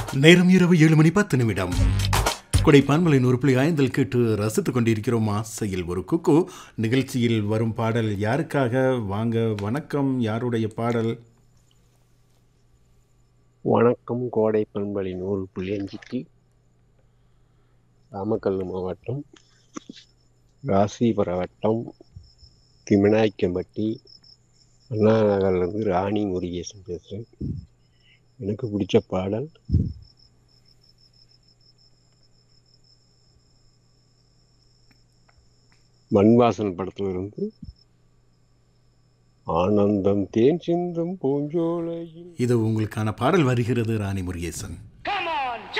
நேரம் இரவு ஏழு மணி பத்து நிமிடம் கொடைப்பான்மலை நூறு புள்ளி ஐந்தில் கேட்டு ரசித்துக் கொண்டிருக்கிறோம் ஆசையில் ஒரு குக்கு நிகழ்ச்சியில் வரும் பாடல் யாருக்காக வாங்க வணக்கம் யாருடைய பாடல் வணக்கம் கோடை பண்பலை நூறு புள்ளி அஞ்சுக்கு நாமக்கல் மாவட்டம் ராசிபுர வட்டம் திமினாய்க்கம்பட்டி அண்ணா நகர்லேருந்து ராணி முருகேசன் பேசுகிறேன் எனக்கு பிடிச்ச பாடல் மண்வாசன் படத்துல இருந்து ஆனந்தம் தேன் சிந்தும் பூஞ்சோலையில் இது உங்களுக்கான பாடல் வருகிறது ராணி முருகேசன்